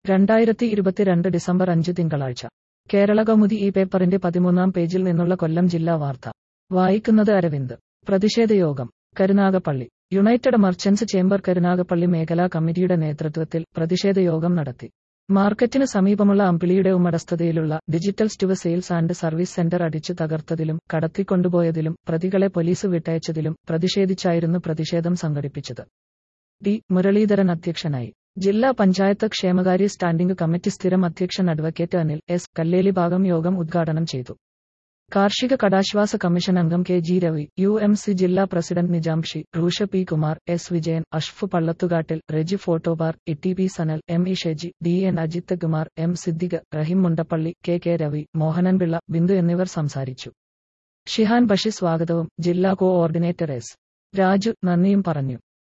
രണ്ടായിരത്തി ഇരുപത്തിരണ്ട് ഡിസംബർ അഞ്ച് തിങ്കളാഴ്ച കേരള കൗമുദി ഈ പേപ്പറിന്റെ പതിമൂന്നാം പേജിൽ നിന്നുള്ള കൊല്ലം ജില്ലാ വാർത്ത വായിക്കുന്നത് അരവിന്ദ് പ്രതിഷേധയോഗം Karunagappally united merchants chamber Karunagappally മേഖലാ കമ്മിറ്റിയുടെ നേതൃത്വത്തിൽ പ്രതിഷേധയോഗം നടത്തി മാർക്കറ്റിന് സമീപമുള്ള അമ്പിളിയുടെ ഉടമസ്ഥതയിലുള്ള digital studio sales and service centre അടിച്ചു തകർത്തതിലും കടത്തിക്കൊണ്ടുപോയതിലും പ്രതികളെ പോലീസ് വിട്ടയച്ചതിലും പ്രതിഷേധിച്ചായിരുന്നു പ്രതിഷേധം സംഘടിപ്പിച്ചത് ഡി മുരളീധരൻ അധ്യക്ഷനായി ജില്ലാ പഞ്ചായത്ത് ക്ഷേമകാര്യ സ്റ്റാൻഡിംഗ് കമ്മിറ്റി സ്ഥിരം അധ്യക്ഷൻ അഡ്വക്കേറ്റ് അനിൽ എസ് കല്ലേലി ഭാഗം യോഗം ഉദ്ഘാടനം ചെയ്തു കാർഷിക കടാശ്വാസ കമ്മീഷൻ അംഗം K G Ravi U M C ജില്ലാ president Nijamshi Rusha P Kumar S Vijayan അഷ്ഫ് Pallathukattil Reji Photobar E P Sanal M E Sheji D N Ajith Kumar M Siddique Rahim Mundappally K K Ravi Mohanan Pillai Bindu എന്നിവർ സംസാരിച്ചു ഷിഹാൻ ബഷി സ്വാഗതവും ജില്ലാ കോഓർഡിനേറ്റർ എസ് രാജു നന്ദിയും പറഞ്ഞു